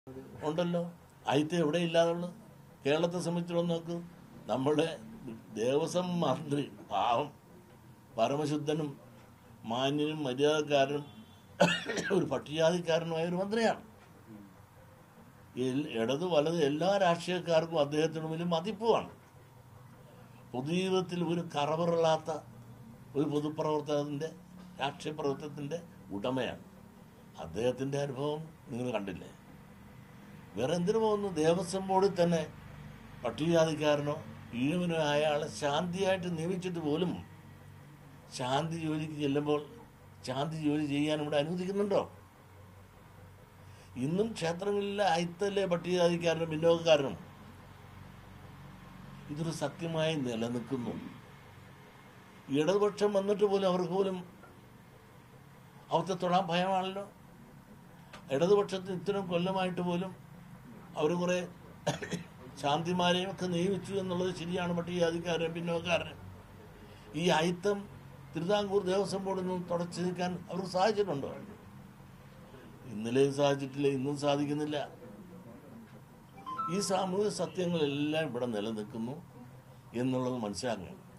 ഉണ്ടല്ലോ അയിത്ത് എവിടെ ഇല്ലാതുള്ളു കേരളത്തെ സംബന്ധിച്ചിടത്തോളം നോക്ക് നമ്മുടെ ദേവസ്വം മന്ത്രി പാവം പരമശുദ്ധനും മാന്യനും മര്യാദക്കാരനും ഒരു പട്ടികജാതിക്കാരനുമായ ഒരു മന്ത്രിയാണ് എൽ- ഇടത് വലത് എല്ലാ രാഷ്ട്രീയക്കാർക്കും അദ്ദേഹത്തിന് മുന്നിൽ മതിപ്പുമാണ് പൊതുജീവിതത്തിൽ ഒരു കറവറില്ലാത്ത ഒരു പൊതുപ്രവർത്തകത്തിൻ്റെ രാഷ്ട്രീയ പ്രവർത്തനത്തിൻ്റെ ഉടമയാണ് അദ്ദേഹത്തിൻ്റെ അനുഭവം നിങ്ങൾ കണ്ടില്ലേ വേറെ എന്തിനു പോകുന്നു ദേവസ്വം ബോർഡിൽ തന്നെ പട്ടികജാതിക്കാരനോ ഈഴവനോ ആയ ആളെ ശാന്തിയായിട്ട് നിയമിച്ചിട്ട് പോലും ശാന്തി ജോലിക്ക് ചെല്ലുമ്പോൾ ശാന്തി ജോലി ചെയ്യാൻ ഇവിടെ അനുവദിക്കുന്നുണ്ടോ ഇന്നും ക്ഷേത്രങ്ങളിലെ അയിത്തല്ലേ പട്ടികജാതിക്കാരനും പിന്നോക്കക്കാരനും ഇതൊരു സത്യമായി നിലനിൽക്കുന്നു ഇടതുപക്ഷം വന്നിട്ട് പോലും അവർക്ക് പോലും അവത്തെ തൊടാൻ ഭയമാണല്ലോ ഇടതുപക്ഷത്തിന് ഇത്തരം കൊല്ലമായിട്ട് പോലും അവർ കുറെ ശാന്തിമാരെയും ഒക്കെ നിയമിച്ചു എന്നുള്ളത് ശരിയാണ് പട്ടികജാതിക്കാരെ പിന്നോക്കാരനെ ഈ അയിത്തം തിരുവിതാംകൂർ ദേവസ്വം ബോർഡിൽ നിന്ന് തുടച്ചു നീക്കാൻ അവർക്ക് സാധിച്ചിട്ടുണ്ടോ ഇന്നലെയും സാധിച്ചിട്ടില്ല ഇന്നും സാധിക്കുന്നില്ല ഈ സാമൂഹിക സത്യങ്ങളെല്ലാം ഇവിടെ നിലനിൽക്കുന്നു എന്നുള്ളത് മനസ്സിലാക്കണം